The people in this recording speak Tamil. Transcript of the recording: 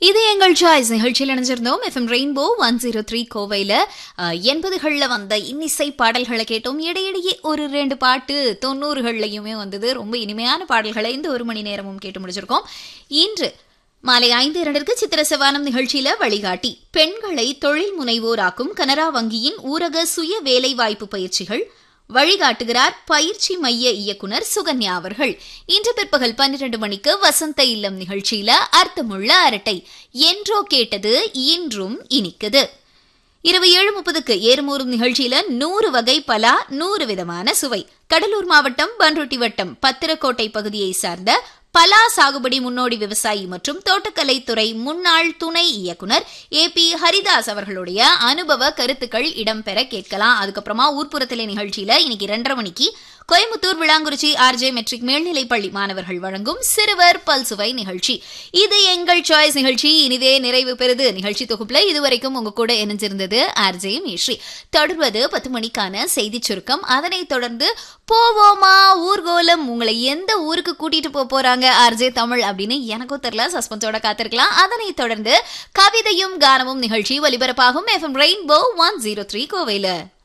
இது எங்கள் சாய்ஸ் நிகழ்ச்சியில் இணைஞ்சிருந்தோம் FM rainbow one zero three கோவையில் எண்பதுகளில் வந்த இன்னிசை பாடல்களை கேட்டோம் இடையிடையே ஒரு ரெண்டு பாட்டு தொண்ணூறுகள்லையுமே வந்தது ரொம்ப இனிமையான பாடல்களை இந்த ஒரு மணி நேரமும் கேட்டு முடிச்சிருக்கோம் இன்று மாலை ஐந்து இரண்டிற்கு சித்திர செவானம் நிகழ்ச்சியில வழிகாட்டி பெண்களை தொழில் முனைவோராக்கும் கனரா வங்கியின் ஊரக சுய வேலை வாய்ப்பு பயிற்சிகள் வழிகாட்டுகிறார் பயிற்சி மைய இயக்குனர் சுகன்யா அவர்கள் இன்று பிற்பகல் பன்னிரண்டு மணிக்கு வசந்த இல்லம் நிகழ்ச்சியில அர்த்தமுள்ள அரட்டை என்றோ கேட்டது இன்றும் இனிக்குது இரவு ஏழு முப்பதுக்கு ஏறுமூறும் நிகழ்ச்சியில நூறு வகை பலா நூறு விதமான சுவை கடலூர் மாவட்டம் பன்ருட்டி வட்டம் பத்திரக்கோட்டை பகுதியை சார்ந்த பலா சாகுபடி முன்னோடி விவசாயி மற்றும் தோட்டக்கலை துறை முன்னாள் துணை இயக்குனர் ஏ பி ஹரிதாஸ் அவர்களுடைய அனுபவ கருத்துக்கள் இடம்பெற கேட்கலாம் அதுக்கப்புறமா ஊர்ப்புறத்திலே நிகழ்ச்சியில இன்னைக்கு ரெண்டரை மணிக்கு கோயம்புத்தூர் விளாங்குறிச்சி ஆர்ஜே மெட்ரிக் மேல்நிலைப் பள்ளி மாணவர்கள் வழங்கும் சிறுவர் பல்சுவை நிகழ்ச்சி இது எங்கள் சாய்ஸ் நிகழ்ச்சி இனிதே நிறைவு பெறுது நிகழ்ச்சி தொகுப்புல இதுவரைக்கும் உங்க கூட இணைஞ்சிருந்தது ஆர்ஜே மேஸ்ரீ தொடர்வது பத்து மணிக்கான செய்தி சுருக்கம் அதனைத் தொடர்ந்து போவோமா ஊர்கோலம் உங்களை எந்த ஊருக்கு கூட்டிட்டு போக போறாங்க ஆர்ஜே தமிழ் அப்படின்னு எனக்கும் தெரியல சஸ்பென்ஸோட காத்திருக்கலாம் அதனைத் தொடர்ந்து கவிதையும் கானமும் நிகழ்ச்சி ஒலிபரப்பாகும் FM rainbow one zero three கோவையில